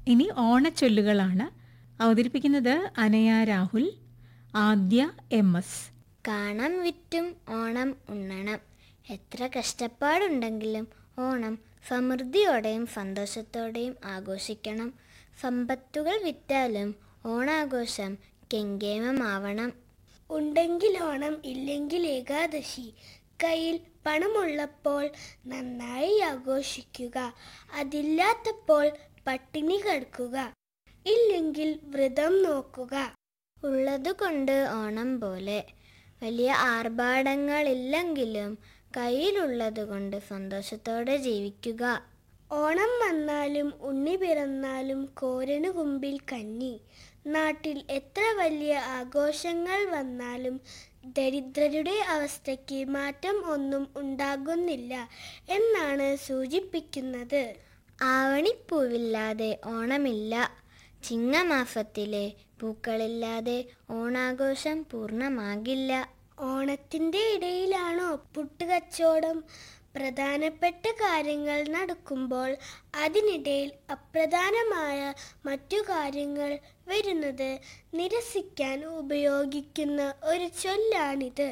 ഇനി ഓണച്ചൊല്ലുകളാണ് അവതരിപ്പിക്കുന്നത് അനയ രാഹുൽ ആദ്യ എം എസ് കാണം വിറ്റും ഓണം ഉണ്ണണം എത്ര കഷ്ടപ്പാടുണ്ടെങ്കിലും ഓണം സമൃദ്ധിയോടെയും സന്തോഷത്തോടെയും ആഘോഷിക്കണം സമ്പത്തുകൾ വിറ്റാലും ഓണാഘോഷം കെങ്കേമമാവണം ഉണ്ടെങ്കിൽ ഓണം ഇല്ലെങ്കിൽ ഏകാദശി കയ്യിൽ പണമുള്ളപ്പോൾ നന്നായി ആഘോഷിക്കുക അതില്ലാത്തപ്പോൾ പട്ടിണി കിടക്കുക ഇല്ലെങ്കിൽ വ്രതം നോക്കുക ഉള്ളതുകൊണ്ട് ഓണം പോലെ വലിയ ആർഭാടങ്ങളില്ലെങ്കിലും കയ്യിലുള്ളതുകൊണ്ട് സന്തോഷത്തോടെ ജീവിക്കുക ഓണം വന്നാലും ഉണ്ണി പിറന്നാലും കോരനു കുമ്പിൽ കഞ്ഞി നാട്ടിൽ എത്ര വലിയ ആഘോഷങ്ങൾ വന്നാലും ദരിദ്രരുടെ അവസ്ഥയ്ക്ക് മാറ്റം ഒന്നും ഉണ്ടാകുന്നില്ല എന്നാണ് സൂചിപ്പിക്കുന്നത് ആവണിപ്പൂവില്ലാതെ ഓണമില്ല ചിങ്ങമാസത്തിലെ പൂക്കളില്ലാതെ ഓണാഘോഷം പൂർണ്ണമാകില്ല ഓണത്തിന്റെ ഇടയിലാണോ പുട്ടുകച്ചവടം പ്രധാനപ്പെട്ട കാര്യങ്ങൾ നടക്കുമ്പോൾ അതിനിടയിൽ അപ്രധാനമായ മറ്റു കാര്യങ്ങൾ വരുന്നത് നിരസിക്കാൻ ഉപയോഗിക്കുന്ന ഒരു ചൊല്ലാണിത്